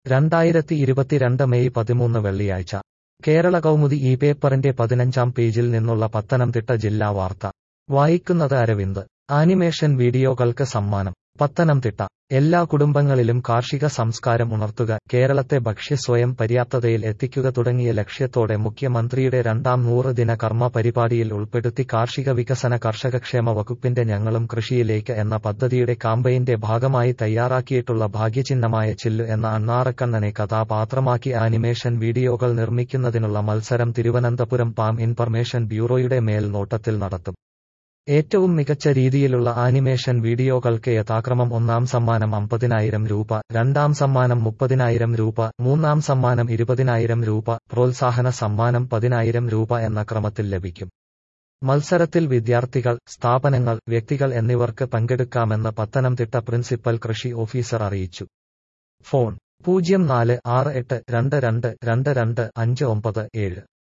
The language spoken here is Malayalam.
രണ്ടായിരത്തി ഇരുപത്തിരണ്ട് മെയ് പതിമൂന്ന് വെള്ളിയാഴ്ച കേരള കൗമുദി ഈ പേപ്പറിന്റെ പതിനഞ്ചാം പേജിൽ നിന്നുള്ള പത്തനംതിട്ട ജില്ലാ വാർത്ത വായിക്കുന്നത് അരവിന്ദ് ആനിമേഷൻ വീഡിയോകൾക്ക് സമ്മാനം പത്തനംതിട്ട എല്ലാ കുടുംബങ്ങളിലും കാർഷിക സംസ്കാരം ഉണർത്തുക കേരളത്തെ ഭക്ഷ്യ സ്വയം പര്യാപ്തതയിൽ എത്തിക്കുക തുടങ്ങിയ ലക്ഷ്യത്തോടെ മുഖ്യമന്ത്രിയുടെ രണ്ടാം നൂറ് ദിന കർമ്മ പരിപാടിയിൽ ഉൾപ്പെടുത്തി കാർഷിക വികസന കർഷകക്ഷേമ വകുപ്പിന്റെ ഞങ്ങളും കൃഷിയിലേക്ക് എന്ന പദ്ധതിയുടെ കാമ്പയിന്റെ ഭാഗമായി തയ്യാറാക്കിയിട്ടുള്ള ഭാഗ്യചിഹ്നമായ ചില്ലു എന്ന അണ്ണാറക്കണ്ണനെ കഥാപാത്രമാക്കി ആനിമേഷൻ വീഡിയോകൾ നിർമ്മിക്കുന്നതിനുള്ള മത്സരം തിരുവനന്തപുരം പാം ഇൻഫർമേഷൻ ബ്യൂറോയുടെ മേൽനോട്ടത്തിൽ നടത്തും ഏറ്റവും മികച്ച രീതിയിലുള്ള ആനിമേഷൻ വീഡിയോകൾക്ക് യഥാക്രമം ഒന്നാം സമ്മാനം അമ്പതിനായിരം രൂപ രണ്ടാം സമ്മാനം മുപ്പതിനായിരം രൂപ മൂന്നാം സമ്മാനം ഇരുപതിനായിരം രൂപ പ്രോത്സാഹന സമ്മാനം പതിനായിരം രൂപ എന്ന ക്രമത്തിൽ ലഭിക്കും മത്സരത്തിൽ വിദ്യാർത്ഥികൾ സ്ഥാപനങ്ങൾ വ്യക്തികൾ എന്നിവർക്ക് പങ്കെടുക്കാമെന്ന് പത്തനംതിട്ട പ്രിൻസിപ്പൽ കൃഷി ഓഫീസർ അറിയിച്ചു ഫോൺ പൂജ്യം നാല് ആറ് എട്ട് രണ്ട് രണ്ട് രണ്ട് രണ്ട് അഞ്ച് ഒമ്പത് ഏഴ്